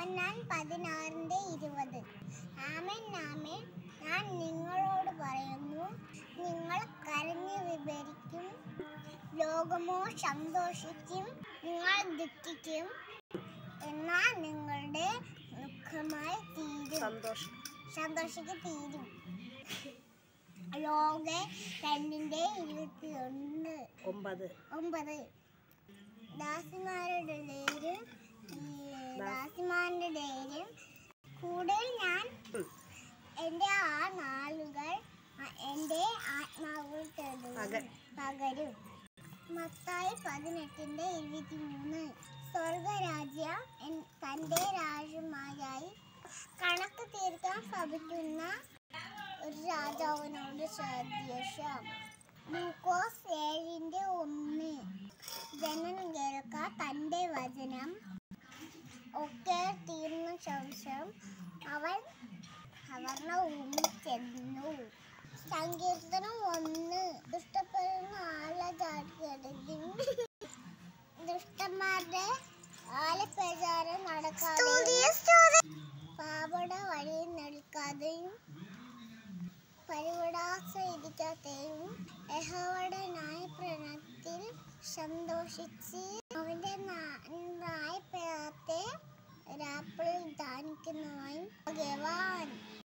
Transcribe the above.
യോഹന്നാൻ പതിനാറിന്റെ ഇരുപത് ആമൻ ആമൻ ഞാൻ നിങ്ങളോട് പറയുന്നു നിങ്ങൾ കരഞ്ഞു വിവരിക്കും ലോകമോ സന്തോഷിക്കും നിങ്ങൾ ദുഃഖിക്കും എന്നാൽ നിങ്ങളുടെ ദുഃഖമായി തീരും സന്തോഷം സന്തോഷിക്ക് തീരും ലോക രണ്ടിന്റെ ഇരുപത്തി ഒന്ന് ഒമ്പത് ഒമ്പത് ദാസിമാരുടെ പേരും ദാസിമാരുടെ പേരും കൂടെ ഞാൻ ഉം. എൻ്റെ ആ നാളുകൾ അ- എൻ്റെ ആത്മാവിൽ തെളിയും. പക- പകരും മത്തായി പതിനെട്ടിന്റെ ഇരുപത്തി മൂന്ന് സ്വർഗരാജ്യം എൻ- തന്റെ രാജകുമാരായി കണക്ക് തീർക്കാൻ ശ്രമിക്കുന്ന ഒരു രാജാവിനോട് സദൃശം ലൂക്കോസ് ഏഴിന്റെ ഒന്ന് ജനൻ കേൾക്ക തന്റെ വചനം ഒക്കെ തീർന്ന ശേഷം അവൻ അവരുടെ ഭൂമി ചെന്നു സങ്കീർത്തനം ഒന്ന് ദുഷ്ടപ്പെടുന്ന ആളെ ചാടിക്കടക്കും ദുഷ്ടന്മാരുടെ ആലപ്രചാരം നടക്കാതെ പാപട വഴി നിൽക്കാതെയും പരിവിടാസ ഇരിക്കാതെയും യഹോവയുടെ ന്യായപ്രണത്തിൽ സന്തോഷിച്ച് അവന്റെ ന്യായപ്രണത്തെ രാപ്പിളിൽ ദാനിക്കുന്നവൻ ഭഗവാൻ